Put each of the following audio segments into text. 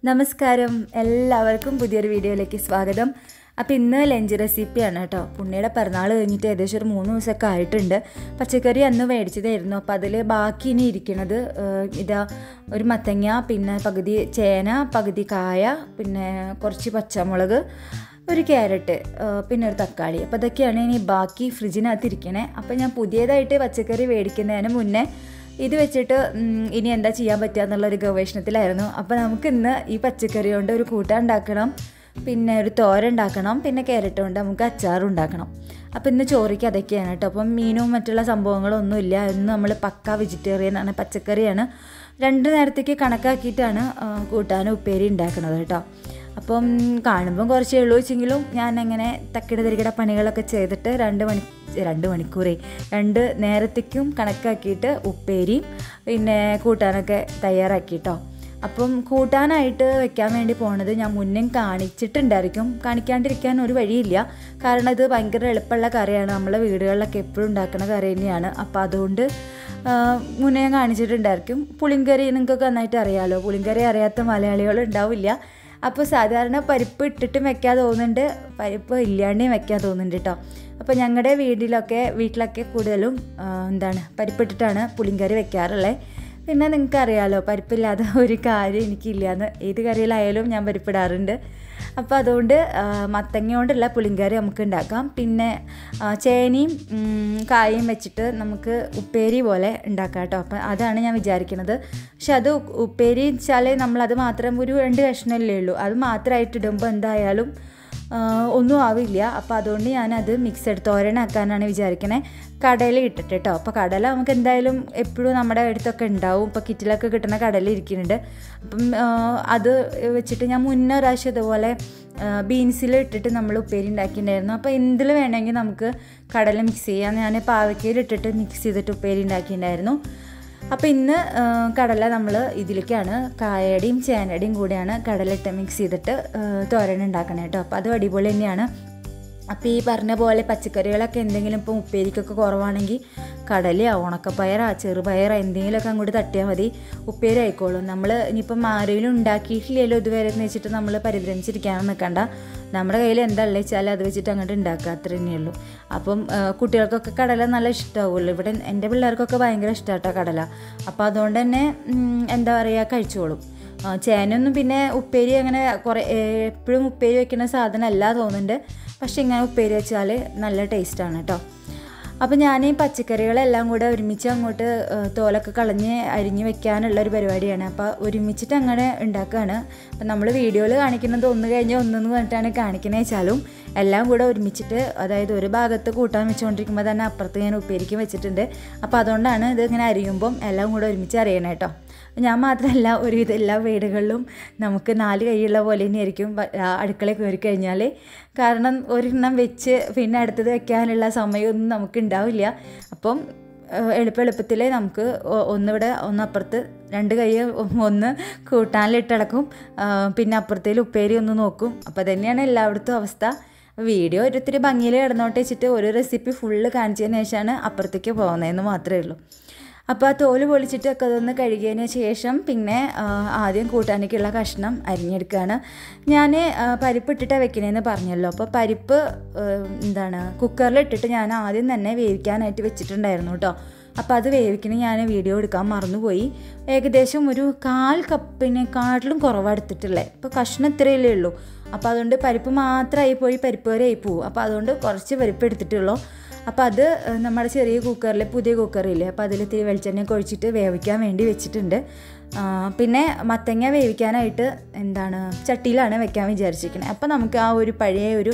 നമസ്കാരം എല്ലാവർക്കും പുതിയൊരു വീഡിയോയിലേക്ക് സ്വാഗതം അപ്പോൾ ഇന്ന് ലഞ്ച് റെസിപ്പിയാണ് കേട്ടോ പുണ്യയുടെ പിറന്നാൾ കഴിഞ്ഞിട്ട് ഏകദേശം ഒരു മൂന്ന് ദിവസമൊക്കെ ആയിട്ടുണ്ട് പച്ചക്കറി അന്ന് മേടിച്ചതായിരുന്നു അപ്പോൾ അതിൽ ബാക്കി ഇനി ഇരിക്കുന്നത് ഏഹ്, ഇതാ ഒരു മത്തങ്ങ പിന്നെ പകുതി ചേന പകുതി കായ പിന്നെ കുറച്ച് പച്ചമുളക് ഒരു ക്യാരറ്റ് ഏഹ്, പിന്നെ ഒരു തക്കാളി അപ്പോൾ ഇതൊക്കെയാണ് ഇനി ബാക്കി ഫ്രിഡ്ജിനകത്ത് ഇരിക്കണേ അപ്പോൾ ഞാൻ പുതിയതായിട്ട് പച്ചക്കറി മേടിക്കുന്നതിന് മുന്നേ ഇത് വെച്ചിട്ട് ഉം, ഇനി എന്താ ചെയ്യാൻ പറ്റുക എന്നുള്ളൊരു ഗവേഷണത്തിലായിരുന്നു അപ്പോൾ നമുക്ക് ഇന്ന് ഈ പച്ചക്കറി കൊണ്ട് ഒരു കൂട്ടാൻ ഉണ്ടാക്കണം പിന്നെ ഒരു തോര ഉണ്ടാക്കണം പിന്നെ ക്യാരറ്റ് കൊണ്ട് നമുക്ക് അച്ചാറും ഉണ്ടാക്കണം അപ്പോൾ ഇന്ന് ചോറിക്ക് അതൊക്കെയാണ് കേട്ടോ അപ്പം മീനും മറ്റുള്ള സംഭവങ്ങളൊന്നുമില്ല ഇന്ന് നമ്മൾ പക്ക വെജിറ്റേറിയൻ ആണ് പച്ചക്കറിയാണ് രണ്ട് നേരത്തേക്ക് കണക്കാക്കിയിട്ടാണ് ആ, കൂട്ടാനും ഉപ്പേരി ഉണ്ടാക്കുന്നത് കേട്ടോ അപ്പം കാണുമ്പം കുറച്ചേ ഉള്ളൂ വെച്ചെങ്കിലും ഞാൻ അങ്ങനെ തക്കിട തിരികിട പണികളൊക്കെ ചെയ്തിട്ട് രണ്ട് മണി രണ്ട് മണിക്കൂറേ രണ്ട് നേരത്തേക്കും കണക്കാക്കിയിട്ട് ഉപ്പേരിയും പിന്നെ കൂട്ടാനൊക്കെ തയ്യാറാക്കി കേട്ടോ അപ്പം കൂട്ടാനായിട്ട് വെക്കാൻ വേണ്ടി പോണത് ഞാൻ മുന്നേ കാണിച്ചിട്ടുണ്ടായിരിക്കും കാണിക്കാണ്ടിരിക്കാൻ ഒരു വഴിയില്ല കാരണം ഇത് ഭയങ്കര എളുപ്പമുള്ള കറിയാണ് നമ്മളെ വീടുകളിലൊക്കെ എപ്പോഴും ഉണ്ടാക്കുന്ന കറി തന്നെയാണ് അപ്പോൾ അതുകൊണ്ട് ആ, മുന്നേ ഞാൻ കാണിച്ചിട്ടുണ്ടായിരിക്കും പുളിങ്കറി നിങ്ങൾക്കൊക്കെ നന്നായിട്ട് അറിയാമല്ലോ പുളിങ്കറി അറിയാത്ത മലയാളികൾ ഉണ്ടാവില്ല അപ്പോൾ സാധാരണ പരിപ്പ് ഇട്ടിട്ടും വെക്കാൻ തോന്നുന്നുണ്ട് പരിപ്പ് ഇല്ലാണ്ടും വെക്കാൻ തോന്നുന്നുണ്ട് കേട്ടോ അപ്പോൾ ഞങ്ങളുടെ വീട്ടിലൊക്കെ വീട്ടിലൊക്കെ കൂടുതലും ആ, എന്താണ് പരിപ്പിട്ടിട്ടാണ് പുളിങ്കറി വെക്കാറുള്ളത് പിന്നെ നിങ്ങൾക്ക് അറിയാമല്ലോ പരിപ്പില്ലാതെ ഒരു കാര്യം എനിക്കില്ലയെന്ന് ഏത് കറിയിലായാലും ഞാൻ പരിപ്പിടാറുണ്ട് അപ്പോൾ അതുകൊണ്ട് ആ, മത്തങ്ങ കൊണ്ടുള്ള പുളിങ്കറി നമുക്ക് ഉണ്ടാക്കാം പിന്നെ ആ, ചേനയും ഉം, കായും വെച്ചിട്ട് നമുക്ക് ഉപ്പേരി പോലെ ഉണ്ടാക്കാം കേട്ടോ അപ്പം അതാണ് ഞാൻ വിചാരിക്കുന്നത് പക്ഷെ അത് ഉ- ഉപ്പേരി വെച്ചാൽ നമ്മളത് മാത്രം ഒരു രണ്ട് കഷ്ണമല്ലേ ഉള്ളൂ അത് മാത്രമായിട്ട് ഇടുമ്പോൾ എന്തായാലും ആ, ഒന്നും ആവില്ല അപ്പോൾ അതുകൊണ്ട് ഞാനത് മിക്സഡ് തോരനാക്കാനാണ് വിചാരിക്കണേ കടല ഇട്ടിട്ട് കേട്ടോ അപ്പോൾ കടല നമുക്ക് എന്തായാലും എപ്പോഴും നമ്മുടെ അടുത്തൊക്കെ ഉണ്ടാവും ഇപ്പോൾ കിറ്റിലൊക്കെ കിട്ടുന്ന കടല ഇരിക്കുന്നുണ്ട് അപ്പം ആ, അത് വെച്ചിട്ട് ഞാൻ മുന്നേ പ്രാവശ്യം ഇതുപോലെ ബീൻസിൽ ഇട്ടിട്ട് നമ്മൾ ഉപ്പേരി ഉണ്ടാക്കിയിട്ടുണ്ടായിരുന്നു അപ്പോൾ എന്തിൽ വേണമെങ്കിൽ നമുക്ക് കടല മിക്സ് ചെയ്യാം ഞാൻ പാവയ്ക്കയിൽ ഇട്ടിട്ട് മിക്സ് ചെയ്തിട്ട് ഉപ്പേരി ഉണ്ടാക്കിയിട്ടുണ്ടായിരുന്നു അപ്പോൾ ഇന്ന് ആ, കടല നമ്മൾ ഇതിലേക്കാണ് കായയുടെയും ചേനയുടെയും കൂടെയാണ് കടലിട്ട് മിക്സ് ചെയ്തിട്ട് ആ, തോരൻ ഉണ്ടാക്കണേ കേട്ടോ അപ്പോൾ അത് അടിപൊളി തന്നെയാണ് അപ്പോൾ ഈ പറഞ്ഞ പോലെ പച്ചക്കറികളൊക്കെ എന്തെങ്കിലും ഇപ്പം ഉപ്പേരിക്കൊക്കെ കുറവാണെങ്കിൽ കടലയോ ഉണക്കപ്പയറോ ചെറുപയറോ എന്തെങ്കിലുമൊക്കെ അങ്ങോട്ട് തട്ടിയാൽ മതി ഉപ്പേരി ആയിക്കോളും നമ്മൾ ഇനിയിപ്പം ആരെങ്കിലും ഉണ്ടാക്കിയിട്ടില്ലല്ലോ ഇതുവരെ എന്ന് വെച്ചിട്ട് നമ്മൾ പരിഭ്രമിച്ചിരിക്കാനും നിൽക്കണ്ട നമ്മുടെ കയ്യിൽ എന്താ ഉള്ളത് വെച്ചാൽ അത് വെച്ചിട്ട് അങ്ങോട്ട് ഉണ്ടാക്കുക അത്ര തന്നെയുള്ളൂ അപ്പം ആ, കുട്ടികൾക്കൊക്കെ കടല നല്ല ഇഷ്ടമാവുമല്ലോ ഇവിടെ എൻ്റെ പിള്ളേർക്കൊക്കെ ഭയങ്കര ഇഷ്ടമാട്ടോ കടല അപ്പോൾ അതുകൊണ്ട് തന്നെ ഉം, എന്താ പറയുക കഴിച്ചോളും ആ, ചേനയൊന്നും പിന്നെ ഉപ്പേരി അങ്ങനെ കുറേ എപ്പോഴും ഉപ്പേരി വെക്കുന്ന സാധനമല്ല തോന്നുന്നുണ്ട് പക്ഷെ ഇങ്ങനെ ഉപ്പേരി വെച്ചാൽ നല്ല ടേസ്റ്റാണ് കേട്ടോ അപ്പോൾ ഞാൻ ഈ പച്ചക്കറികളെല്ലാം കൂടെ ഒരുമിച്ച് അങ്ങോട്ട് ആ, തോലൊക്കെ കളഞ്ഞ് അരിഞ്ഞ് വെക്കാനുള്ള ഒരു പരിപാടിയാണ് അപ്പോൾ ഒരുമിച്ചിട്ട് അങ്ങനെ ഉണ്ടാക്കുകയാണ് അപ്പം നമ്മൾ വീഡിയോയിൽ കാണിക്കുന്നത് ഒന്ന് കഴിഞ്ഞ് ഒന്നെന്ന് പറഞ്ഞിട്ടാണ് കാണിക്കുന്നത് വെച്ചാലും എല്ലാം കൂടെ ഒരുമിച്ചിട്ട് അതായത് ഒരു ഭാഗത്ത് കൂട്ടാൻ വെച്ചുകൊണ്ടിരിക്കുമ്പോൾ തന്നെ അപ്പുറത്ത് ഞാൻ ഉപ്പേരിക്ക് വെച്ചിട്ടുണ്ട് അപ്പോൾ അതുകൊണ്ടാണ് ഇത് ഇങ്ങനെ അരിയുമ്പം എല്ലാം കൂടെ ഒരുമിച്ച് അറിയണം കേട്ടോ ഞാൻ മാത്രമല്ല ഒരുവിധം എല്ലാ വീടുകളിലും നമുക്ക് നാല് കൈയുള്ള പോലെ തന്നെയായിരിക്കും വ- ആ അടുക്കളയിൽ കയറി കഴിഞ്ഞാൽ കാരണം ഒരെണ്ണം വെച്ച് പിന്നെ അടുത്തത് വെക്കാനുള്ള സമയമൊന്നും നമുക്ക് ഉണ്ടാവില്ല അപ്പം ഏഹ്, എളുപ്പ എളുപ്പത്തിൽ നമുക്ക് ഒ- ഒന്നിവിടെ ഒന്നപ്പുറത്ത് രണ്ട് കൈ ഒന്ന് കൂട്ടാനിലിട്ടടക്കും ആ, പിന്നെ അപ്പുറത്തേൽ ഉപ്പേരി ഒന്ന് നോക്കും അപ്പോൾ തന്നെയാണ് എല്ലായിടത്തും അവസ്ഥ വീഡിയോ ഒരിത്തിരി ഭംഗിയിൽ കിടന്നോട്ട് വെച്ചിട്ട് ഒരു റെസിപ്പി ഫുള്ള് കാണിച്ചതിന് ശേഷമാണ് അപ്പുറത്തേക്ക് പോകുന്നതെന്ന് മാത്രമേ ഉള്ളൂ അപ്പോൾ ആ തോല് പൊളിച്ചിട്ട് ഒക്കെ അതൊന്ന് കഴുകിയതിന് ശേഷം പിന്നെ ആ, ആദ്യം കൂട്ടാനേക്കുള്ള കഷ്ണം അരിഞ്ഞെടുക്കുകയാണ് ഞാൻ പരിപ്പ് ഇട്ടിട്ടാണ് വെക്കണേന്ന് പറഞ്ഞല്ലോ അപ്പോൾ പരിപ്പ് ആ, എന്താണ് കുക്കറിൽ ഇട്ടിട്ട് ഞാൻ ആദ്യം തന്നെ വേവിക്കാനായിട്ട് വെച്ചിട്ടുണ്ടായിരുന്നു കേട്ടോ അപ്പോൾ അത് വേവിക്കണ ഞാൻ വീഡിയോ എടുക്കാൻ മറന്നുപോയി ഏകദേശം ഒരു കാൽ കപ്പിനെക്കാട്ടിലും കുറവാണ് എടുത്തിട്ടുള്ളത് ഇപ്പോൾ കഷ്ണം ഇത്രയല്ലേ ഉള്ളൂ അപ്പോൾ അതുകൊണ്ട് പരിപ്പ് മാത്രമായി പോയി പരിപ്പ് വരെ ആയി പോവും അപ്പോൾ അതുകൊണ്ട് കുറച്ച് പരിപ്പ് എടുത്തിട്ടുള്ളൂ അപ്പോൾ അത് ഏഹ്, നമ്മുടെ ചെറിയ കുക്കറിൽ പുതിയ കുക്കറില്ലേ അപ്പോൾ അതിൽ ഇത്തിരി വെളിച്ചെണ്ണ ഒഴിച്ചിട്ട് വേവിക്കാൻ വേണ്ടി വെച്ചിട്ടുണ്ട് ആ, പിന്നെ മത്തങ്ങ വേവിക്കാനായിട്ട് എന്താണ് ചട്ടിയിലാണ് വെക്കാൻ വിചാരിച്ചിരിക്കുന്നത് അപ്പോൾ നമുക്ക് ആ ഒരു പഴയ ഒരു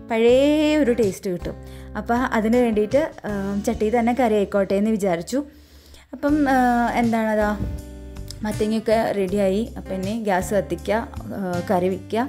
പഴയ ഒരു ടേസ്റ്റ് കിട്ടും അപ്പോൾ അതിന് വേണ്ടിയിട്ട് ആ, ചട്ടിയിൽ തന്നെ കറി ആയിക്കോട്ടെ എന്ന് വിചാരിച്ചു അപ്പം ആ, എന്താണതാ മത്തങ്ങയൊക്കെ റെഡിയായി അപ്പം ഇനി ഗ്യാസ് കത്തിക്കുക ആ, കറി വയ്ക്കുക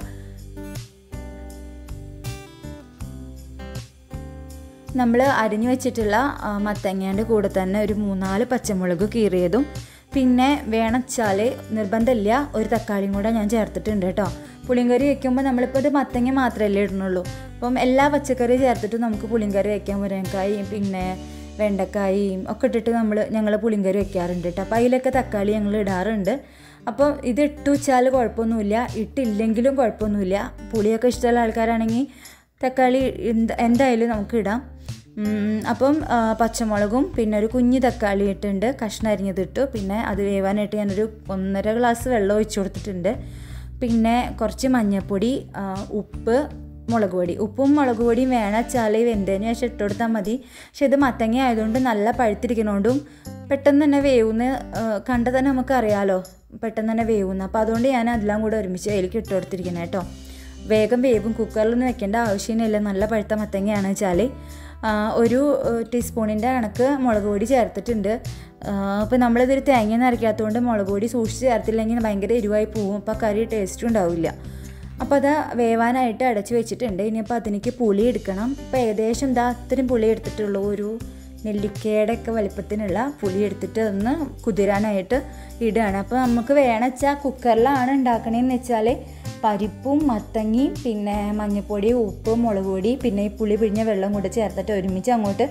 നമ്മൾ അരിഞ്ഞു വെച്ചിട്ടുള്ള ആ, മത്തങ്ങേൻ്റെ കൂടെ തന്നെ ഒരു മൂന്നാല് പച്ചമുളക് കീറിയതും പിന്നെ വേണച്ചാൽ നിർബന്ധമില്ല ഒരു തക്കാളിയും കൂടെ ഞാൻ ചേർത്തിട്ടുണ്ട് കേട്ടോ പുളിങ്കറി വെക്കുമ്പോൾ നമ്മളിപ്പോൾ ഇത് മത്തങ്ങ മാത്രമല്ലേ ഇടുന്നുള്ളൂ അപ്പം എല്ലാ പച്ചക്കറി ചേർത്തിട്ട് നമുക്ക് പുളിങ്കറി വയ്ക്കാൻ മുരിങ്ങക്കായും പിന്നെ വെണ്ടക്കായും ഒക്കെ ഇട്ടിട്ട് നമ്മൾ ഞങ്ങൾ പുളിങ്കറി വെക്കാറുണ്ട് കേട്ടോ അപ്പോൾ അതിലൊക്കെ തക്കാളി ഞങ്ങൾ ഇടാറുണ്ട് അപ്പോൾ ഇത് ഇട്ട് വെച്ചാൽ കുഴപ്പമൊന്നുമില്ല ഇട്ടില്ലെങ്കിലും കുഴപ്പമൊന്നുമില്ല പുളിയൊക്കെ ഇഷ്ടമുള്ള ആൾക്കാരാണെങ്കിൽ തക്കാളി എന്ത- എന്തായാലും നമുക്ക് ഇടാം ഉം, അപ്പം ആ, പച്ചമുളകും പിന്നെ ഒരു കുഞ്ഞു തക്കാളി ഇട്ടുണ്ട് കഷ്ണം അരിഞ്ഞതിട്ടു പിന്നെ അത് വേവാനായിട്ട് ഞാനൊരു ഒന്നര ഗ്ലാസ് വെള്ളം ഒഴിച്ചു കൊടുത്തിട്ടുണ്ട് പിന്നെ കുറച്ച് മഞ്ഞൾപ്പൊടി ആ, ഉപ്പ് മുളക് പൊടി ഉപ്പും മുളക് പൊടിയും വേണം വെച്ചാൽ വെന്തതിന് ശേഷം ഇട്ട് കൊടുത്താൽ മതി പക്ഷെ ഇത് മത്തങ്ങ ആയതുകൊണ്ട് നല്ല പഴുത്തിരിക്കുന്നതുകൊണ്ടും പെട്ടെന്ന് തന്നെ വേവുന്ന കണ്ട തന്നെ നമുക്കറിയാലോ പെട്ടെന്ന് തന്നെ വേവുന്ന അപ്പോൾ അതുകൊണ്ട് ഞാൻ അതെല്ലാം കൂടെ ഒരുമിച്ച് അതിലേക്ക് ഇട്ട് കൊടുത്തിരിക്കുന്നത് കേട്ടോ വേഗം വേവും കുക്കറിലൊന്നും വെക്കേണ്ട ആവശ്യമൊന്നുമില്ല നല്ല പഴുത്ത മത്തങ്ങയാണ് വെച്ചാൽ ഒരു ടീസ്പൂണിൻ്റെ കണക്ക് മുളക് പൊടി ചേർത്തിട്ടുണ്ട് അപ്പോൾ നമ്മളിതൊരു തേങ്ങ നിറയ്ക്കാത്തതുകൊണ്ട് മുളക് പൊടി സൂക്ഷിച്ച് ചേർത്തില്ലെങ്കിൽ ഭയങ്കര എരിവായി പോവും അപ്പോൾ കറി ടേസ്റ്റും ഉണ്ടാവില്ല അപ്പോൾ അത് വേവാനായിട്ട് അടച്ച് വെച്ചിട്ടുണ്ട് ഇനിയിപ്പോൾ അതിലേക്ക് പുളി എടുക്കണം അപ്പോൾ ഏകദേശം ഇതാ അത്രയും പുളി എടുത്തിട്ടുള്ളൂ ഒരു നെല്ലിക്കയുടെ ഒക്കെ വലിപ്പത്തിനുള്ള പുളി എടുത്തിട്ട് ഒന്ന് കുതിരാനായിട്ട് ഇടുകയാണ് അപ്പോൾ നമുക്ക് വേണം വെച്ചാൽ കുക്കറിലാണ് ഉണ്ടാക്കണേന്ന് വെച്ചാൽ പരിപ്പും മത്തങ്ങയും പിന്നെ മഞ്ഞൾപ്പൊടി ഉപ്പ് മുളക് പൊടി പിന്നെ ഈ പുളി പിഴിഞ്ഞ വെള്ളം കൂടെ ചേർത്തിട്ട് ഒരുമിച്ച് അങ്ങോട്ട്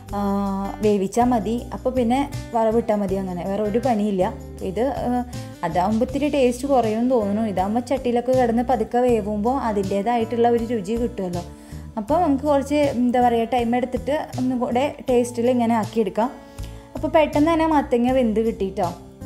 വേവിച്ചാൽ മതി അപ്പോൾ പിന്നെ വറവിട്ടാൽ മതി അങ്ങനെ വേറെ ഒരു പണിയില്ല ഇത് അതാകുമ്പോൾ ഇത്തിരി ടേസ്റ്റ് കുറയുമെന്ന് തോന്നുന്നു ഇതാകുമ്പോൾ ചട്ടിയിലൊക്കെ കിടന്ന് പതുക്കെ വേവുമ്പോൾ അതിൻ്റേതായിട്ടുള്ള ഒരു രുചി കിട്ടുമല്ലോ അപ്പോൾ നമുക്ക് കുറച്ച് എന്താ പറയുക ടൈം എടുത്തിട്ട് ഒന്നും കൂടെ ടേസ്റ്റിൽ ഇങ്ങനെ ആക്കിയെടുക്കാം അപ്പോൾ പെട്ടെന്ന് തന്നെ മത്തങ്ങ വെന്ത് കിട്ടിയിട്ടോ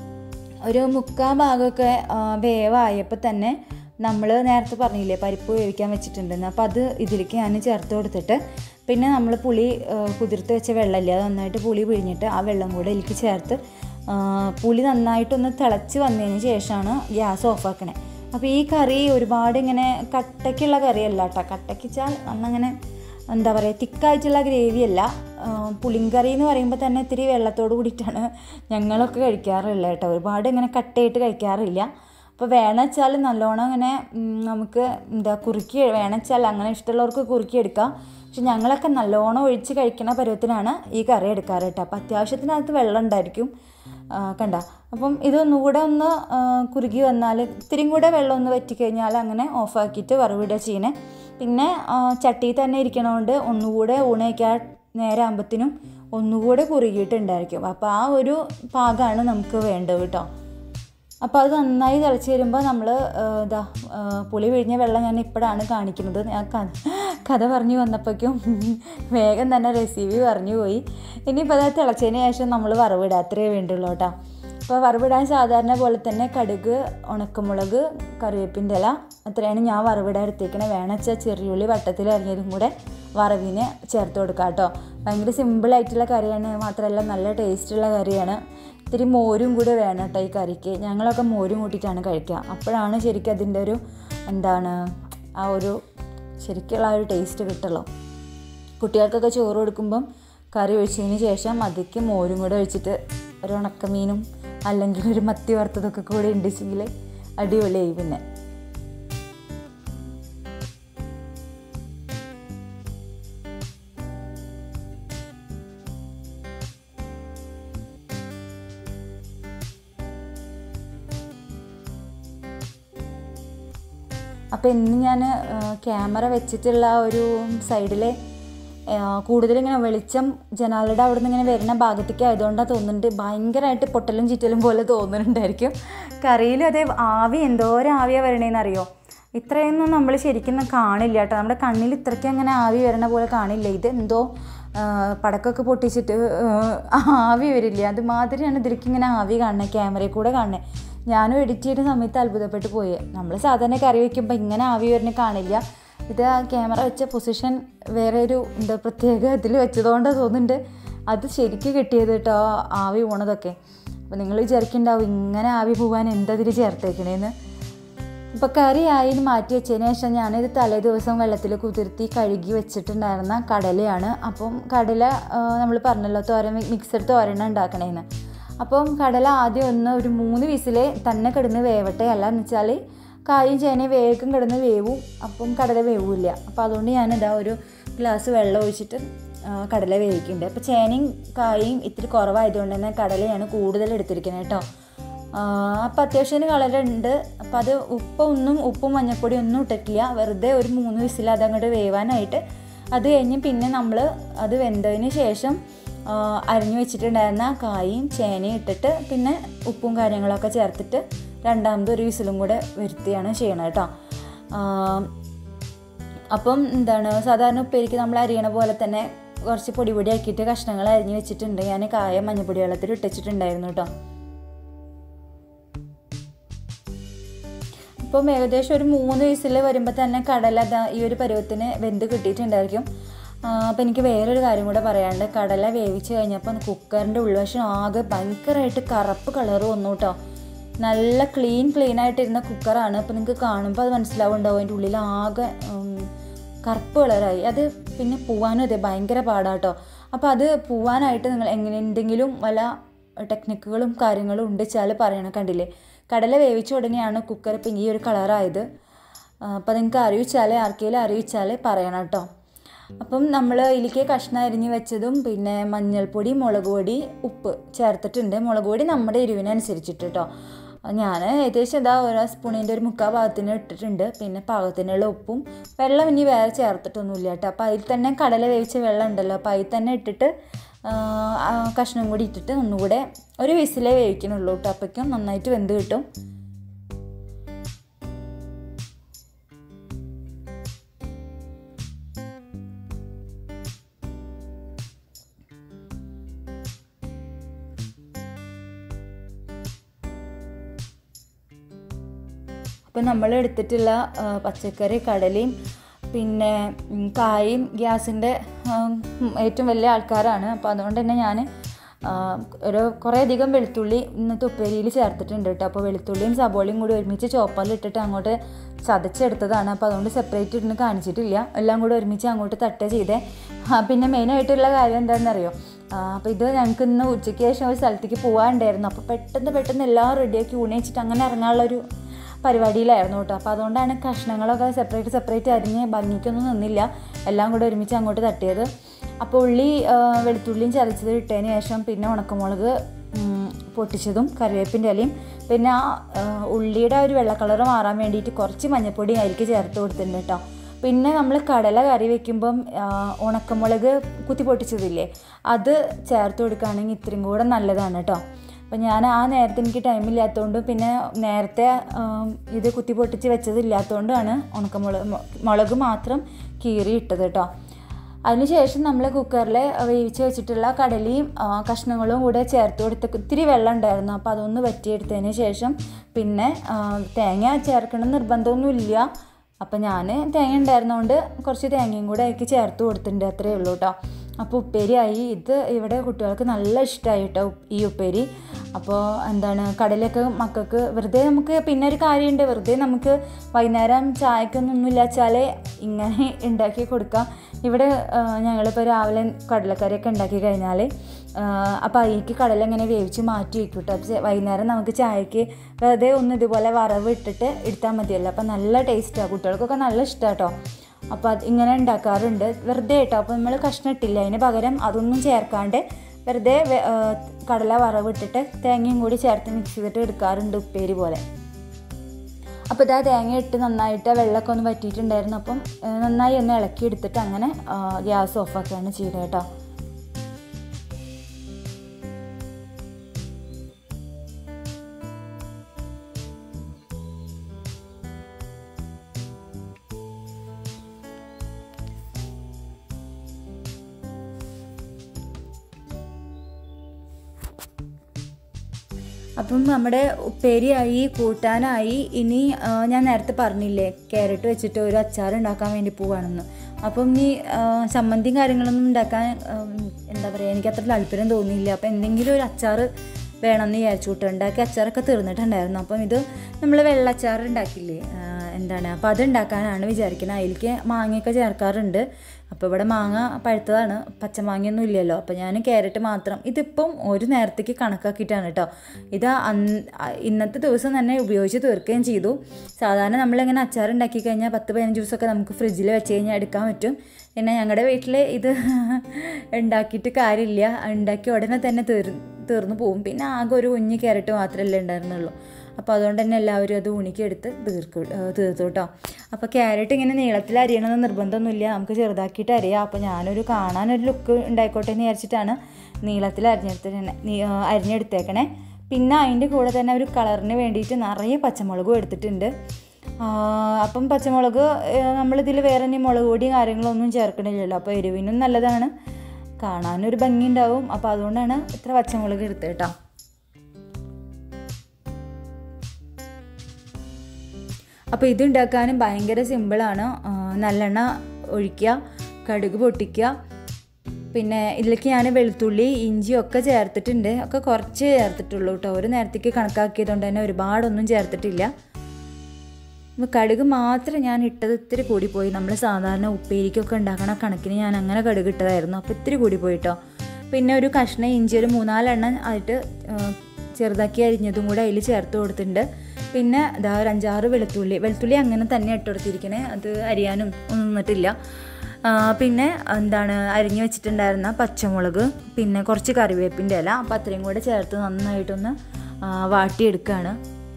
ഒരു മുക്കാൽ ഭാഗമൊക്കെ ആ, വേവായപ്പോൾ തന്നെ നമ്മൾ നേരത്തെ പറഞ്ഞില്ലേ പരിപ്പ് വേവിക്കാൻ വെച്ചിട്ടുണ്ടെന്ന് അപ്പോൾ അത് ഇതിലേക്ക് ഞാൻ ചേർത്ത് കൊടുത്തിട്ട് പിന്നെ നമ്മൾ പുളി ആ, കുതിർത്ത് വെച്ച വെള്ളമില്ലേ അത് നന്നായിട്ട് പുളി പിഴിഞ്ഞിട്ട് ആ വെള്ളം കൂടെ ഇതിലേക്ക് ചേർത്ത് ആ, പുളി നന്നായിട്ടൊന്ന് തിളച്ച് വന്നതിന് ശേഷമാണ് ഗ്യാസ് ഓഫാക്കണേ അപ്പോൾ ഈ കറി ഒരുപാട് ഇങ്ങനെ കട്ടയ്ക്കുള്ള കറിയല്ല കേട്ടോ കട്ടയ്ക്കിച്ചാൽ അന്നങ്ങനെ എന്താ പറയുക തിക്കായിട്ടുള്ള ഗ്രേവിയല്ല പുളിങ്കറി എന്ന് പറയുമ്പോൾ തന്നെ ഇത്തിരി വെള്ളത്തോട് കൂടിയിട്ടാണ് ഞങ്ങളൊക്കെ കഴിക്കാറുള്ളത് കേട്ടോ ഒരുപാട് ഇങ്ങനെ കട്ടയായിട്ട് കഴിക്കാറില്ല അപ്പോൾ വേണം വെച്ചാൽ നല്ലോണം ഇങ്ങനെ ഉം, നമുക്ക് എന്താ കുറുക്കി വേണം വെച്ചാൽ അങ്ങനെ ഇഷ്ടമുള്ളവർക്ക് കുറുക്കി എടുക്കാം പക്ഷെ ഞങ്ങളൊക്കെ നല്ലോണം ഒഴിച്ച് കഴിക്കുന്ന പരുവത്തിനാണ് ഈ കറി എടുക്കാറ് കേട്ടോ അപ്പോൾ അത്യാവശ്യത്തിനകത്ത് വെള്ളം ഉണ്ടായിരിക്കും ആ, കണ്ട അപ്പം ഇതൊന്നുകൂടെ ഒന്ന് ആ, കുറുകി വന്നാൽ ഇത്തിരിയും കൂടെ വെള്ളം ഒന്ന് വറ്റിക്കഴിഞ്ഞാൽ അങ്ങനെ ഓഫാക്കിയിട്ട് വറവിടുക ചെയ്യണേ പിന്നെ ആ, ചട്ടിയിൽ തന്നെ ഇരിക്കണതുകൊണ്ട് ഒന്നുകൂടെ ഊണയ്ക്കാൻ നേരെ ആകുമ്പത്തിനും ഒന്നുകൂടെ കുറുകിയിട്ടുണ്ടായിരിക്കും അപ്പോൾ ആ ഒരു പാകമാണ് നമുക്ക് വേണ്ടത് കേട്ടോ അപ്പോൾ അത് നന്നായി തിളച്ച് വരുമ്പോൾ നമ്മൾ ഇതാ ആ, പുളി പിഴിഞ്ഞ വെള്ളം ഞാൻ ഇപ്പോഴാണ് കാണിക്കുന്നത് ഞാൻ കഥ കഥ പറഞ്ഞു വന്നപ്പോഴേക്കും വേഗം തന്നെ റെസിപ്പി പറഞ്ഞു പോയി ഇനിയിപ്പോൾ അത് തിളച്ചതിന് ശേഷം നമ്മൾ വറവിടുക അത്രയേ വേണ്ടുള്ളൂ കേട്ടോ അപ്പോൾ വറവിടാൻ സാധാരണ പോലെ തന്നെ കടുക് ഉണക്കമുളക് കറിവേപ്പിൻ്റെ ഇല അത്രയാണ് ഞാൻ വറവിടാൻ എടുത്തേക്കണേ വേണം വെച്ചാൽ ചെറിയുള്ളി വട്ടത്തിൽ അരിഞ്ഞതും കൂടെ വറവിന് ചേർത്ത് കൊടുക്കാം കേട്ടോ ഭയങ്കര സിമ്പിളായിട്ടുള്ള കറിയാണ് മാത്രമല്ല നല്ല ടേസ്റ്റുള്ള കറിയാണ് ഇത്തിരി മോരും കൂടെ വേണം കേട്ടോ ഈ കറിക്ക് ഞങ്ങളൊക്കെ മോരും കൂട്ടിയിട്ടാണ് കഴിക്കുക അപ്പോഴാണ് ശരിക്കും അതിൻ്റെ ഒരു എന്താണ് ആ ഒരു ശരിക്കുള്ള ആ ഒരു ടേസ്റ്റ് കിട്ടുള്ളൂ കുട്ടികൾക്കൊക്കെ ചോറ് കൊടുക്കുമ്പം കറി ഒഴിച്ചതിന് ശേഷം അതിക്ക് മോരും കൂടെ ഒഴിച്ചിട്ട് ഒരു ഉണക്കമീനും അല്ലെങ്കിൽ ഒരു മത്തി വറുത്തതൊക്കെ കൂടി ഉണ്ടെങ്കിൽ അടിപൊളിയായി പിന്നെ അപ്പോൾ ഇന്ന് ഞാൻ ക്യാമറ വെച്ചിട്ടുള്ള ആ ഒരു സൈഡിലെ കൂടുതൽ ഇങ്ങനെ വെളിച്ചം ജനാലയുടെ അവിടെ നിന്ന് ഇങ്ങനെ വരുന്ന ഭാഗത്തേക്ക് ആയതുകൊണ്ടാണ് തോന്നുന്നുണ്ട് ഭയങ്കരമായിട്ട് പൊട്ടലും ചീറ്റലും പോലെ തോന്നുന്നുണ്ടായിരിക്കും കറിയിൽ അതേ ആവി എന്തോരം ആവിയാണ് വരണേന്ന് അറിയോ ഇത്രയൊന്നും നമ്മൾ ശരിക്കും കാണില്ല കേട്ടോ നമ്മുടെ കണ്ണിൽ ഇത്രയ്ക്ക് അങ്ങനെ ആവി വരണ പോലെ കാണില്ല ഇത് എന്തോ ആ, പടക്കമൊക്കെ പൊട്ടിച്ചിട്ട് ആ, ആവി വരില്ല അതുമാതിരിയാണ് ഇതിലേക്ക് ഇങ്ങനെ ആവി കാണുന്നത് ക്യാമറയിൽ കൂടെ കാണുന്നത് ഞാനും എഡിറ്റ് ചെയ്യുന്ന സമയത്ത് അത്ഭുതപ്പെട്ട് പോയി നമ്മൾ സാധാരണ കറി വയ്ക്കുമ്പോൾ ഇങ്ങനെ ആവി വരുന്ന കാണില്ല ഇത് ആ ക്യാമറ വെച്ച പൊസിഷൻ വേറെ ഒരു എന്താ പ്രത്യേക ഇതിൽ വെച്ചതുകൊണ്ട് തോന്നുന്നുണ്ട് അത് ശരിക്കും കിട്ടിയത് കേട്ടോ ആ ആവി പോണതൊക്കെ അപ്പോൾ നിങ്ങൾ വിചാരിക്കുന്നുണ്ടാവും ഇങ്ങനെ ആവി പോകാൻ എന്തതിൽ ചേർത്തേക്കണേന്ന് ഇപ്പോൾ കറി ആയി മാറ്റി വെച്ചതിന് ശേഷം ഞാനിത് തലേ ദിവസം വെള്ളത്തിൽ കുതിർത്തി കഴുകി വെച്ചിട്ടുണ്ടായിരുന്ന കടലയാണ് അപ്പം കടല നമ്മൾ പറഞ്ഞല്ലോ തോരൻ മിക്സഡ് തോരൻ ഉണ്ടാക്കണേന്ന് അപ്പം കടല ആദ്യം ഒന്ന് ഒരു മൂന്ന് വിസിൽ തന്നെ കിടന്ന് വേവട്ടെ അല്ല എന്ന് വെച്ചാൽ കായും ചേനയും വേഗം കിടന്ന് വേവും അപ്പം കടല വേവില്ല അപ്പോൾ അതുകൊണ്ട് ഞാനിതാ ഒരു ഗ്ലാസ് വെള്ളം ഒഴിച്ചിട്ട് ആ, കടല വേവിക്കുന്നുണ്ട് അപ്പോൾ ചേനയും കായും ഇത്തിരി കുറവായതുകൊണ്ട് തന്നെ കടലയാണ് കൂടുതൽ എടുത്തിരിക്കുന്നത് കേട്ടോ അപ്പോൾ അത്യാവശ്യത്തിന് കളറുണ്ട് അപ്പോൾ അത് ഉപ്പൊന്നും ഉപ്പും മഞ്ഞപ്പൊടി ഒന്നും ഇട്ടിട്ടില്ല വെറുതെ ഒരു മൂന്ന് വിസിൽ അതങ്ങോട്ട് വേവാനായിട്ട് അത് കഴിഞ്ഞ് പിന്നെ നമ്മൾ അത് വെന്തതിന് ശേഷം ആ, അരിഞ്ഞു വെച്ചിട്ടുണ്ടായിരുന്ന കായും ചേനയും ഇട്ടിട്ട് പിന്നെ ഉപ്പും കാര്യങ്ങളൊക്കെ ചേർത്തിട്ട് രണ്ടാമത് ഒരു വിസിലും കൂടെ വരുത്തിയാണ് ചെയ്യണത് കേട്ടോ അപ്പം എന്താണ് സാധാരണ ഉപ്പേരിക്ക് നമ്മൾ അരിയണ പോലെ തന്നെ കുറച്ച് പൊടി പൊടി ആക്കിയിട്ട് കഷ്ണങ്ങൾ അരിഞ്ഞ് വെച്ചിട്ടുണ്ട് ഞാൻ കായ മഞ്ഞപ്പൊടി വെള്ളത്തിൽ ഇട്ടിട്ടുണ്ടായിരുന്നു കേട്ടോ ഇപ്പം ഏകദേശം ഒരു മൂന്ന് വയസ്സിൽ വരുമ്പോൾ തന്നെ കടല ദാ ഈ ഒരു പരുവത്തിന് വെന്ത് കിട്ടിയിട്ടുണ്ടായിരിക്കും അപ്പം എനിക്ക് വേറൊരു കാര്യം കൂടെ പറയാണ്ട് കടല വേവിച്ച് കഴിഞ്ഞപ്പോൾ കുക്കറിൻ്റെ ഉൾവശം ആകെ ഭയങ്കരമായിട്ട് കറുപ്പ് കളർ വന്നു കേട്ടോ നല്ല ക്ലീൻ ക്ലീൻ ആയിട്ടിരുന്ന കുക്കറാണ് അപ്പോൾ നിങ്ങൾക്ക് കാണുമ്പോൾ അത് മനസ്സിലാവുണ്ടാവും അതിൻ്റെ ഉള്ളിൽ ആകെ ഉം, കറുപ്പ് കളറായി അത് പിന്നെ പോവാനും അതെ ഭയങ്കര പാടാട്ടോ അപ്പോൾ അത് പോവാനായിട്ട് നിങ്ങൾ എങ്ങനെ എന്തെങ്കിലും വല്ല ടെക്നിക്കുകളും കാര്യങ്ങളും ഉണ്ട് വെച്ചാൽ പറയണം കണ്ടില്ലേ കടല വേവിച്ച ഉടനെയാണ് കുക്കർ ഇപ്പം ഈ ഒരു കളറായത് അപ്പോൾ നിങ്ങൾക്ക് അറിയിച്ചാൽ ആർക്കെങ്കിലും അറിയിച്ചാൽ പറയണം കേട്ടോ അപ്പം നമ്മൾ ഇതിലേക്ക് കഷ്ണം അരിഞ്ഞ് വെച്ചതും പിന്നെ മഞ്ഞൾപ്പൊടി മുളക് പൊടി ഉപ്പ് ചേർത്തിട്ടുണ്ട് മുളക് പൊടി നമ്മുടെ എരിവിനനുസരിച്ചിട്ട് കേട്ടോ ഞാൻ ഏകദേശം ഇതാ ഓരോ സ്പൂണിൻ്റെ ഒരു മുക്കാൽ ഭാഗത്തിന് ഇട്ടിട്ടുണ്ട് പിന്നെ പാകത്തിനുള്ള ഉപ്പും വെള്ളം ഇനി വേറെ ചേർത്തിട്ടൊന്നുമില്ല കേട്ടോ അപ്പോൾ അതിൽ തന്നെ കടല വേവിച്ച വെള്ളം ഉണ്ടല്ലോ അപ്പോൾ അതിൽ തന്നെ ഇട്ടിട്ട് ആ, ആ കഷ്ണം കൂടി ഇട്ടിട്ട് ഒന്നുകൂടെ ഒരു വിസിലേ വേവിക്കണുള്ളൂ കേട്ടോ അപ്പോഴേക്കും നന്നായിട്ട് വെന്ത് കിട്ടും അപ്പം നമ്മൾ എടുത്തിട്ടുള്ള ആ, പച്ചക്കറി കടലയും പിന്നെ ഉം, കായും ഗ്യാസിൻ്റെ ഏറ്റവും വലിയ ആൾക്കാരാണ് അപ്പോൾ അതുകൊണ്ട് തന്നെ ഞാൻ ഒരു കുറേ അധികം വെളുത്തുള്ളി ഇന്നത്തെ ഉപ്പേരിയിൽ ചേർത്തിട്ടുണ്ട് കേട്ടോ അപ്പോൾ വെളുത്തുള്ളിയും സബോളയും കൂടി ഒരുമിച്ച് ചോപ്പറിൽ ഇട്ടിട്ട് അങ്ങോട്ട് ചതച്ചെടുത്തതാണ് അപ്പോൾ അതുകൊണ്ട് സെപ്പറേറ്റ് ഇട്ട് കാണിച്ചിട്ടില്ല എല്ലാം കൂടി ഒരുമിച്ച് അങ്ങോട്ട് തട്ട ചെയ്തേ ആ, പിന്നെ മെയിനായിട്ടുള്ള കാര്യം എന്താണെന്നറിയോ അപ്പോൾ ഇത് ഞങ്ങൾക്ക് ഇന്ന് ഉച്ചയ്ക്ക് ശേഷം ഒരു സ്ഥലത്തേക്ക് പോകാനുണ്ടായിരുന്നു അപ്പോൾ പെട്ടെന്ന് പെട്ടെന്ന് എല്ലാം റെഡിയാക്കി ഊണി വെച്ചിട്ട് അങ്ങനെ ഇറങ്ങാനുള്ളൊരു പരിപാടിയിലായിരുന്നു കേട്ടോ അപ്പോൾ അതുകൊണ്ടാണ് കഷ്ണങ്ങളൊക്കെ സെപ്പറേറ്റ് സെപ്പറേറ്റ് അരിഞ്ഞ് ഭംഗിക്കൊന്നും നിന്നില്ല എല്ലാം കൂടെ ഒരുമിച്ച് അങ്ങോട്ട് തട്ടിയത് അപ്പോൾ ഉള്ളി ആ, വെളുത്തുള്ളിയും ചതച്ചത് ഇട്ടതിന് ശേഷം പിന്നെ ഉണക്കമുളക് ഉം, പൊട്ടിച്ചതും കറിവേപ്പിൻ്റെ ഇലയും പിന്നെ ആ ആ, ഉള്ളിയുടെ ഒരു വെള്ള കളർ മാറാൻ വേണ്ടിയിട്ട് കുറച്ച് മഞ്ഞൾപ്പൊടി അതിലേക്ക് ചേർത്ത് കൊടുത്തിട്ടുണ്ട് കേട്ടോ പിന്നെ നമ്മൾ കടല കറി വെക്കുമ്പം ആ, ഉണക്കമുളക് കുത്തി പൊട്ടിച്ചതില്ലേ അത് ചേർത്ത് കൊടുക്കുകയാണെങ്കിൽ ഇത്രയും കൂടെ നല്ലതാണ് കേട്ടോ അപ്പം ഞാൻ ആ നേരത്തെ എനിക്ക് ടൈമില്ലാത്തതുകൊണ്ട് പിന്നെ നേരത്തെ ആം, ഇത് കുത്തി പൊട്ടിച്ച് വെച്ചതില്ലാത്തതുകൊണ്ടാണ് ഉണക്കമുളക് മു- മുളക് മാത്രം കീറി ഇട്ടത് കേട്ടോ അതിനുശേഷം നമ്മൾ കുക്കറിൽ വേവിച്ച് വെച്ചിട്ടുള്ള കടലയും ആ, കഷ്ണങ്ങളും കൂടെ ചേർത്ത് കൊടുത്ത് ഇത്തിരി വെള്ളം ഉണ്ടായിരുന്നു അപ്പോൾ അതൊന്ന് വറ്റിയെടുത്തതിന് ശേഷം പിന്നെ ആ, തേങ്ങ ചേർക്കണം നിർബന്ധമൊന്നുമില്ല അപ്പം ഞാൻ തേങ്ങ ഉണ്ടായിരുന്നതുകൊണ്ട് കുറച്ച് തേങ്ങയും കൂടെ അതിലേക്ക് ചേർത്ത് കൊടുത്തിട്ടുണ്ട് അത്രയേ ഉള്ളൂ കേട്ടോ അപ്പോൾ ഉപ്പേരിയായി ഇത് ഇവിടെ കുട്ടികൾക്ക് നല്ല ഇഷ്ടമായി കേട്ടോ ഉപ്പ്- ഈ ഉപ്പേരി അപ്പോൾ എന്താണ് കടലൊക്കെ മക്കൾക്ക് വെറുതെ നമുക്ക് പിന്നെ ഒരു കാര്യമുണ്ട് വെറുതെ നമുക്ക് വൈകുന്നേരം ചായക്കൊന്നും ഒന്നുമില്ല വെച്ചാൽ ഇങ്ങനെ ഉണ്ടാക്കി കൊടുക്കാം ഇവിടെ ആ, ഞങ്ങളിപ്പോൾ രാവിലെ കടലക്കറിയൊക്കെ ഉണ്ടാക്കി കഴിഞ്ഞാൽ അപ്പോൾ അതിലേക്ക് കടല ഇങ്ങനെ വേവിച്ച് മാറ്റി വയ്ക്കും കേട്ടോ അപ്പോൾ വൈകുന്നേരം നമുക്ക് ചായക്ക് വെറുതെ ഒന്ന് ഇതുപോലെ വറവ് ഇട്ടിട്ട് എടുത്താൽ മതിയല്ലോ അപ്പോൾ നല്ല ടേസ്റ്റാണ് കുട്ടികൾക്കൊക്കെ നല്ല ഇഷ്ടമാണ് കേട്ടോ അപ്പോൾ അത് ഇങ്ങനെ ഉണ്ടാക്കാറുണ്ട് വെറുതെ കേട്ടോ അപ്പോൾ നമ്മൾ കഷ്ണം ഇട്ടില്ല അതിന് പകരം അതൊന്നും ചേർക്കാണ്ട് വെറുതെ വെ- ആ, കടല വറവിട്ടിട്ട് തേങ്ങയും കൂടി ചേർത്ത് മിക്സ് ചെയ്തിട്ട് എടുക്കാറുണ്ട് ഉപ്പേരി പോലെ അപ്പോൾ ഇതാ തേങ്ങ ഇട്ട് നന്നായിട്ട് വെള്ളമൊക്കെ ഒന്ന് വറ്റിയിട്ടുണ്ടായിരുന്നു അപ്പം ആ, നന്നായി ഒന്ന് ഇളക്കി എടുത്തിട്ട് അങ്ങനെ ആ, ഗ്യാസ് ഓഫാക്കുകയാണ് ചെയ്തത് കേട്ടോ അപ്പം നമ്മുടെ ഉപ്പേരിയായി കൂട്ടാനായി ഇനി ആ, ഞാൻ നേരത്തെ പറഞ്ഞില്ലേ ക്യാരറ്റ് വെച്ചിട്ട് ഒരു അച്ചാർ ഉണ്ടാക്കാൻ വേണ്ടി പോവാണെന്ന് അപ്പം ഈ ആ, ചമ്മന്തിയും കാര്യങ്ങളൊന്നും ഉണ്ടാക്കാൻ ആ, എന്താ പറയുക എനിക്ക് അത്ര താല്പര്യം തോന്നിയില്ല അപ്പം എന്തെങ്കിലും ഒരു അച്ചാർ വേണമെന്ന് വിചാരിച്ചു കൂട്ടോ ഉണ്ടാക്കി അച്ചാറൊക്കെ തീർന്നിട്ടുണ്ടായിരുന്നു അപ്പം ഇത് നമ്മൾ വെള്ളച്ചാർ ഉണ്ടാക്കില്ലേ ആ, എന്താണ് അപ്പോൾ അത് ഉണ്ടാക്കാനാണ് വിചാരിക്കുന്നത് അതിലേക്ക് മാങ്ങയൊക്കെ ചേർക്കാറുണ്ട് അപ്പോൾ ഇവിടെ മാങ്ങ പഴുത്തതാണ് പച്ചമാങ്ങയൊന്നും ഇല്ലല്ലോ അപ്പോൾ ഞാൻ ക്യാരറ്റ് മാത്രം ഇതിപ്പം ഒരു നേരത്തേക്ക് കണക്കാക്കിയിട്ടാണ് കേട്ടോ ഇത് അന്ന് ഇന്നത്തെ ദിവസം തന്നെ ഉപയോഗിച്ച് തീർക്കുകയും ചെയ്തു സാധാരണ നമ്മളിങ്ങനെ അച്ചാർ ഉണ്ടാക്കി കഴിഞ്ഞാൽ പത്ത് പതിനഞ്ച് ദിവസമൊക്കെ നമുക്ക് ഫ്രിഡ്ജിൽ വെച്ച് കഴിഞ്ഞാൽ എടുക്കാൻ പറ്റും പിന്നെ ഞങ്ങളുടെ വീട്ടിൽ ഇത് ഉണ്ടാക്കിയിട്ട് കാര്യമില്ല ഉണ്ടാക്കി ഉടനെ തന്നെ തീർ തീർന്നു പോകും പിന്നെ ആകെ ഒരു കുഞ്ഞ് ക്യാരറ്റ് മാത്രമല്ലേ ഉണ്ടായിരുന്നുള്ളൂ അപ്പോൾ അതുകൊണ്ട് തന്നെ എല്ലാവരും അത് ഉണിക്കെടുത്ത് തീർക്കും ഏഹ് തീർത്തു കേട്ടോ അപ്പോൾ ക്യാരറ്റ് ഇങ്ങനെ നീളത്തിൽ അരിയണമെന്ന് നിർബന്ധമൊന്നുമില്ല നമുക്ക് ചെറുതാക്കിയിട്ട് അരിയാം അപ്പോൾ ഞാനൊരു കാണാനൊരു ലുക്ക് ഉണ്ടായിക്കോട്ടെ എന്ന് വിചാരിച്ചിട്ടാണ് നീളത്തിൽ അരിഞ്ഞെടുത്ത് അരിഞ്ഞെടുത്തേക്കണേ പിന്നെ അതിൻ്റെ കൂടെ തന്നെ ഒരു കളറിന് വേണ്ടിയിട്ട് നിറയെ പച്ചമുളകും എടുത്തിട്ടുണ്ട് ആ, അപ്പം പച്ചമുളക് ഏഹ്, നമ്മളിതിൽ വേറെ ഇനി മുളക് പൊടിയും കാര്യങ്ങളൊന്നും ചേർക്കണില്ലല്ലോ അപ്പോൾ എരിവിനും നല്ലതാണ് കാണാനൊരു ഭംഗി ഉണ്ടാവും അപ്പോൾ അതുകൊണ്ടാണ് ഇത്ര പച്ചമുളക് എടുത്തത് കേട്ടോ അപ്പോൾ ഇത് ഉണ്ടാക്കാനും ഭയങ്കര സിമ്പിളാണ് ആ, നല്ലെണ്ണ ഒഴിക്കുക കടുക് പൊട്ടിക്കുക പിന്നെ ഇതിലേക്ക് ഞാൻ വെളുത്തുള്ളി ഇഞ്ചി ഒക്കെ ചേർത്തിട്ടുണ്ട് ഒക്കെ കുറച്ച് ചേർത്തിട്ടുള്ളൂ കേട്ടോ ഒരു നേരത്തേക്ക് കണക്കാക്കിയതുകൊണ്ട് തന്നെ ഒരുപാടൊന്നും ചേർത്തിട്ടില്ല അപ്പോൾ കടുക് മാത്രം ഞാൻ ഇട്ടത് ഇത്തിരി കൂടി പോയി നമ്മൾ സാധാരണ ഉപ്പേരിക്കൊക്കെ ഉണ്ടാക്കണ കണക്കിന് ഞാൻ അങ്ങനെ കടുക് ഇട്ടതായിരുന്നു അപ്പോൾ ഇത്തിരി കൂടി പോയിട്ടോ പിന്നെ ഒരു കഷ്ണം ഇഞ്ചി ഒരു മൂന്നാലെണ്ണം ആയിട്ട് ആ, ചെറുതാക്കി അരിഞ്ഞതും കൂടെ അതിൽ ചേർത്ത് കൊടുത്തിട്ടുണ്ട് പിന്നെ ഇതാ ഒരു അഞ്ചാറ് വെളുത്തുള്ളി വെളുത്തുള്ളി അങ്ങനെ തന്നെ ഇട്ട് കൊടുത്തിരിക്കണേ അത് അരിയാനും ഒന്നും നിന്നിട്ടില്ല ആ, പിന്നെ എന്താണ് അരിഞ്ഞു വെച്ചിട്ടുണ്ടായിരുന്ന പച്ചമുളക് പിന്നെ കുറച്ച് കറിവേപ്പിൻ്റെ ഇല അപ്പോൾ അത്രയും കൂടെ ചേർത്ത് നന്നായിട്ടൊന്ന് ആ, വാട്ടിയെടുക്കുകയാണ്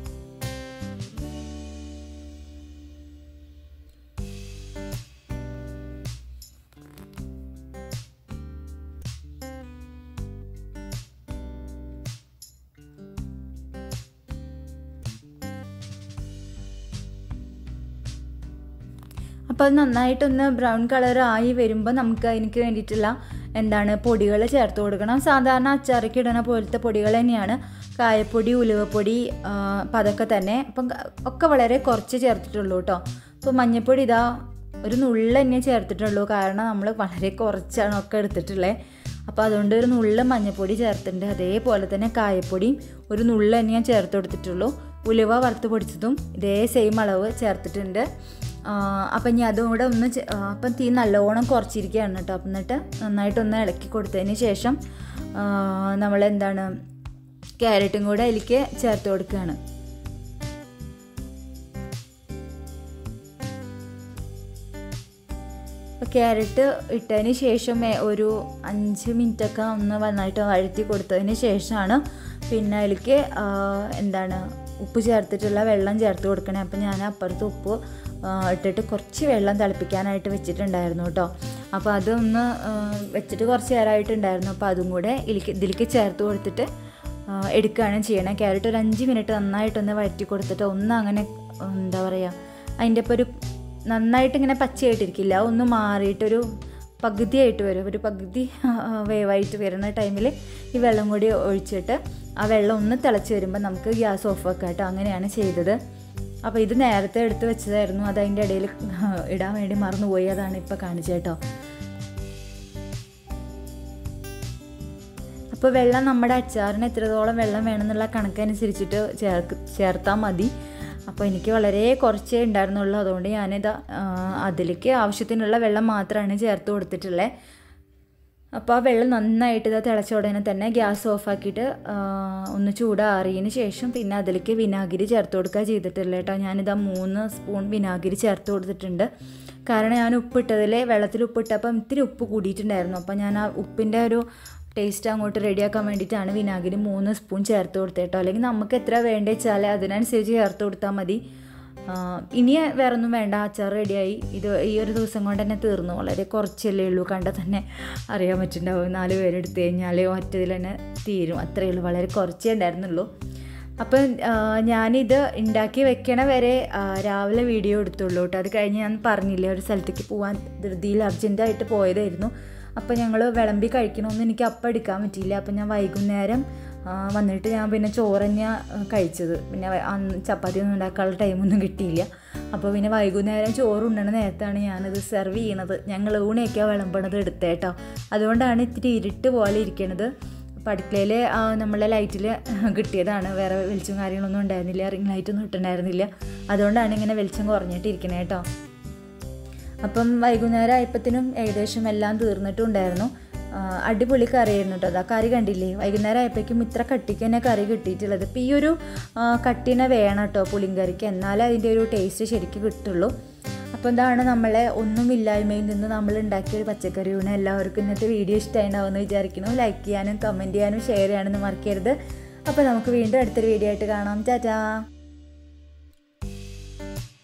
അപ്പോൾ അത് നന്നായിട്ടൊന്ന് ബ്രൗൺ കളർ ആയി വരുമ്പോൾ നമുക്ക് അതിനക്ക് വേണ്ടിയിട്ടുള്ള എന്താണ് പൊടികൾ ചേർത്ത് കൊടുക്കണം സാധാരണ അച്ചാറൊക്കെ ഇടണ പോലത്തെ പൊടികൾ തന്നെയാണ് കായപ്പൊടി ഉലുവപ്പൊടി ആ, അപ്പം അതൊക്കെ തന്നെ അപ്പം ഒക്കെ വളരെ കുറച്ച് ചേർത്തിട്ടുള്ളൂ കേട്ടോ അപ്പോൾ മഞ്ഞൾപ്പൊടി ഇതാ ഒരു നുള്ള തന്നെ ചേർത്തിട്ടുള്ളൂ കാരണം നമ്മൾ വളരെ കുറച്ചാണ് ഒക്കെ എടുത്തിട്ടുള്ളത് അപ്പോൾ അതുകൊണ്ട് ഒരു നുള്ള മഞ്ഞൾപ്പൊടി ചേർത്തിട്ടുണ്ട് അതേപോലെ തന്നെ കായപ്പൊടിയും ഒരു നുള്ള തന്നെ ഞാൻ ചേർത്ത് കൊടുത്തിട്ടുള്ളൂ ഉലുവ വറുത്ത് പൊടിച്ചതും ഇതേ സെയിം അളവ് ചേർത്തിട്ടുണ്ട് ആ, അപ്പം ഇനി അതും കൂടെ ഒന്ന് ചെ- ആ, അപ്പം തീ നല്ലോണം കുറച്ചിരിക്കുകയാണ് കേട്ടോ അപ്പം എന്നിട്ട് നന്നായിട്ടൊന്ന് ഇളക്കി കൊടുത്തതിന് ശേഷം നമ്മൾ എന്താണ് ക്യാരറ്റും കൂടെ അതിലേക്ക് ചേർത്ത് കൊടുക്കുകയാണ് അപ്പോൾ ക്യാരറ്റ് ഇട്ടതിന് ശേഷം ഏ- ഒരു അഞ്ച് മിനിറ്റൊക്കെ ഒന്ന് നന്നായിട്ട് വഴറ്റി കൊടുത്തതിന് ശേഷമാണ് പിന്നെ അതിലേക്ക് ആ, എന്താണ് ഉപ്പ് ചേർത്തിട്ടുള്ള വെള്ളം ചേർത്ത് കൊടുക്കണേ അപ്പം ഞാൻ അപ്പുറത്ത് ഉപ്പ് ആ, ഇട്ടിട്ട് കുറച്ച് വെള്ളം തിളപ്പിക്കാനായിട്ട് വെച്ചിട്ടുണ്ടായിരുന്നു കേട്ടോ അപ്പോൾ അതൊന്ന് ആ, വെച്ചിട്ട് കുറച്ച് നേരമായിട്ടുണ്ടായിരുന്നു അപ്പോൾ അതും കൂടെ ഇതിലേക്ക് ഇതിലേക്ക് ചേർത്ത് കൊടുത്തിട്ട് ആ, എടുക്കുകയാണ് ചെയ്യണേ ക്യാരറ്റ് ഒരു അഞ്ച് മിനിറ്റ് നന്നായിട്ടൊന്ന് വഴറ്റി കൊടുത്തിട്ട് ഒന്ന് അങ്ങനെ എന്താ പറയുക അതിൻ്റെ ഇപ്പോൾ ഒരു നന്നായിട്ട് ഇങ്ങനെ പച്ചയായിട്ടിരിക്കില്ല ഒന്ന് മാറിയിട്ടൊരു പകുതിയായിട്ട് വരും ഒരു പകുതി വേവായിട്ട് വരുന്ന ടൈമിൽ ഈ വെള്ളം കൂടി ഒഴിച്ചിട്ട് ആ വെള്ളം ഒന്ന് തിളച്ച് വരുമ്പോൾ നമുക്ക് ഗ്യാസ് ഓഫ് ആക്കാം കേട്ടോ അങ്ങനെയാണ് ചെയ്തത് അപ്പോൾ ഇത് നേരത്തെ എടുത്ത് വെച്ചതായിരുന്നു അത് അതിൻ്റെ ഇടയിൽ ഇടാൻ വേണ്ടി മറന്നുപോയി അതാണ് ഇപ്പോൾ കാണിച്ചത് കേട്ടോ അപ്പോൾ വെള്ളം നമ്മുടെ അച്ചാറിന് എത്രത്തോളം വെള്ളം വേണമെന്നുള്ള കണക്കനുസരിച്ചിട്ട് ചേർക്ക് ചേർത്താൽ മതി അപ്പോൾ എനിക്ക് വളരെ കുറച്ചേ ഉണ്ടായിരുന്നുള്ളൂ അതുകൊണ്ട് ഞാനിത് അതിലേക്ക് ആവശ്യത്തിനുള്ള വെള്ളം മാത്രമാണ് ചേർത്ത് കൊടുത്തിട്ടുള്ളത് അപ്പോൾ ആ വെള്ളം നന്നായിട്ട് ഇത് തിളച്ച ഉടനെ തന്നെ ഗ്യാസ് ഓഫാക്കിയിട്ട് ഒന്ന് ചൂടാറിയതിന് ശേഷം പിന്നെ അതിലേക്ക് വിനാഗിരി ചേർത്ത് കൊടുക്കുക ചെയ്തിട്ടില്ല കേട്ടോ ഞാനിതാ മൂന്ന് സ്പൂൺ വിനാഗിരി ചേർത്ത് കൊടുത്തിട്ടുണ്ട് കാരണം ഞാൻ ഉപ്പിട്ടതിൽ വെള്ളത്തിൽ ഉപ്പിട്ടപ്പം ഇത്തിരി ഉപ്പ് കൂടിയിട്ടുണ്ടായിരുന്നു അപ്പോൾ ഞാൻ ആ ഉപ്പിൻ്റെ ഒരു ടേസ്റ്റ് അങ്ങോട്ട് റെഡിയാക്കാൻ വേണ്ടിയിട്ടാണ് വിനാഗിരി മൂന്ന് സ്പൂൺ ചേർത്ത് കൊടുത്തത് കേട്ടോ അല്ലെങ്കിൽ നമുക്ക് എത്ര വേണ്ടത് വെച്ചാൽ അതിനനുസരിച്ച് ചേർത്ത് കൊടുത്താൽ മതി ആ, ഇനി വേറെ ഒന്നും വേണ്ട അച്ചാർ റെഡിയായി ഇത് ഈ ഒരു ദിവസം കൊണ്ട് തന്നെ തീർന്നു വളരെ കുറച്ചല്ലേ ഉള്ളൂ കണ്ടാൽ തന്നെ അറിയാൻ പറ്റുന്നുണ്ടാവും നാല് പേരെടുത്ത് കഴിഞ്ഞാൽ ഒറ്റതിൽ തന്നെ തീരും അത്രയേ ഉള്ളൂ വളരെ കുറച്ചേ ഉണ്ടായിരുന്നുള്ളൂ അപ്പം ആ, ഞാനിത് ഉണ്ടാക്കി വെക്കണ വരെ ആ, രാവിലെ വീഡിയോ എടുത്തുള്ളൂ കേട്ടോ അത് കഴിഞ്ഞ് ഞാൻ പറഞ്ഞില്ലേ ഒരു സ്ഥലത്തേക്ക് പോകാൻ ധൃതിയിൽ അർജൻറ്റായിട്ട് പോയതായിരുന്നു അപ്പോൾ ഞങ്ങൾ വിളമ്പി കഴിക്കണമെന്ന് എനിക്ക് അപ്പം എടുക്കാൻ പറ്റിയില്ല അപ്പം ഞാൻ വൈകുന്നേരം ആ, വന്നിട്ട് ഞാൻ പിന്നെ ചോറ് തന്നെയാണ് കഴിച്ചത് പിന്നെ വ- അന്ന് ചപ്പാത്തി ഒന്നും ഉണ്ടാക്കാനുള്ള ടൈമൊന്നും കിട്ടിയില്ല അപ്പോൾ പിന്നെ വൈകുന്നേരം ചോറ് ഉണ്ണണ നേരത്താണ് ഞാനത് സെർവ് ചെയ്യണത് ഞങ്ങൾ ഊണയൊക്കെയാണ് വിളമ്പണത് എടുത്തേട്ടോ അതുകൊണ്ടാണ് ഇത്തിരി ഇരുട്ട് പോലെ ഇരിക്കണത് അപ്പോൾ അടുക്കളയിൽ നമ്മളെ ലൈറ്റിൽ കിട്ടിയതാണ് വേറെ വെളിച്ചം കാര്യങ്ങളൊന്നും ഉണ്ടായിരുന്നില്ല റിംഗ് ലൈറ്റൊന്നും ഇട്ടുണ്ടായിരുന്നില്ല അതുകൊണ്ടാണ് ഇങ്ങനെ വെളിച്ചം കുറഞ്ഞിട്ടിരിക്കണേ കേട്ടോ അപ്പം വൈകുന്നേരം ആയപ്പത്തിനും ഏകദേശം എല്ലാം തീർന്നിട്ടുണ്ടായിരുന്നു ആ, അടിപൊളി കറിയായിരുന്നു കേട്ടോ അതാ കറി കണ്ടില്ലേ വൈകുന്നേരം ആയപ്പോഴേക്കും ഇത്ര കട്ടിക്ക് തന്നെ കറി കിട്ടിയിട്ടുള്ളത് ഇപ്പം ഈ ഒരു ആ, കട്ടിനെ വേണം കേട്ടോ പുളിങ്കറിക്ക് എന്നാലേ അതിൻ്റെ ഒരു ടേസ്റ്റ് ശരിക്കും കിട്ടുള്ളൂ അപ്പോൾ ഇതാണ് നമ്മളെ ഒന്നുമില്ലായ്മയിൽ നിന്ന് നമ്മൾ ഉണ്ടാക്കിയ ഒരു പച്ചക്കറി ഊണ് എല്ലാവർക്കും ഇന്നത്തെ വീഡിയോ ഇഷ്ടമായിട്ടുണ്ടാവുമെന്ന് വിചാരിക്കുന്നു ലൈക്ക് ചെയ്യാനും കമൻറ്റ് ചെയ്യാനും ഷെയർ ചെയ്യാനൊന്നും മറക്കരുത് അപ്പോൾ നമുക്ക് വീണ്ടും അടുത്തൊരു വീഡിയോ ആയിട്ട് കാണാം ചാറ്റാ